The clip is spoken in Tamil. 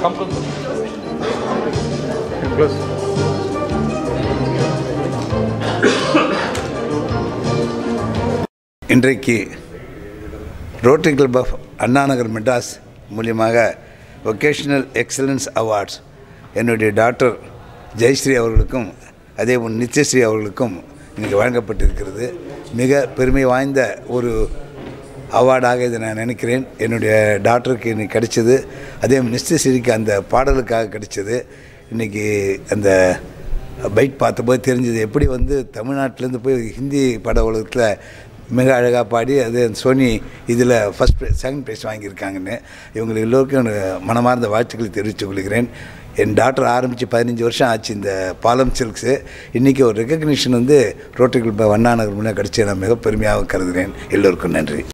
Come close. Come close. இன்றைக்கு rotary club of Anna Nagar Madras மூலியமாக வொகேஷனல் எக்ஸலன்ஸ் அவார்ட்ஸ் என்னுடைய டாக்டர் ஜெயஸ்ரீ அவர்களுக்கும் அதே போல் நித்யஸ்ரீ அவர்களுக்கும் இன்றைக்கி வழங்கப்பட்டிருக்கிறது மிக பெருமை வாய்ந்த ஒரு அவார்டாக இதை நான் நினைக்கிறேன் என்னுடைய டாக்டருக்கு இன்னைக்கு கிடைச்சது அதே நித்யஸ்ரீக்கு அந்த பாடலுக்காக கிடைச்சது இன்றைக்கி அந்த பைட் பார்த்தபோது தெரிஞ்சது எப்படி வந்து தமிழ்நாட்டிலேருந்து போய் ஹிந்தி பட உலகத்தில் மிக அழகாக பாடி அது சோனி இதில் ஃபஸ்ட் ப்ரைஸ் செகண்ட் ப்ரைஸ் வாங்கியிருக்காங்கன்னு இவங்களுக்கு எல்லோருக்கும் என்னோட மனமார்ந்த வாழ்த்துக்களை தெரிவித்துக் கொள்கிறேன் என் டாக்டர் ஆரம்பித்து பதினஞ்சு வருஷம் ஆச்சு இந்த பாலம் சில்க்ஸு இன்றைக்கி ஒரு ரெக்கக்னிஷன் வந்து ரோட்டரி கிளப் அண்ணா நகர் முன்னே கிடச்சி நான் மிக பெருமையாக கருதுகிறேன் எல்லோருக்கும் நன்றி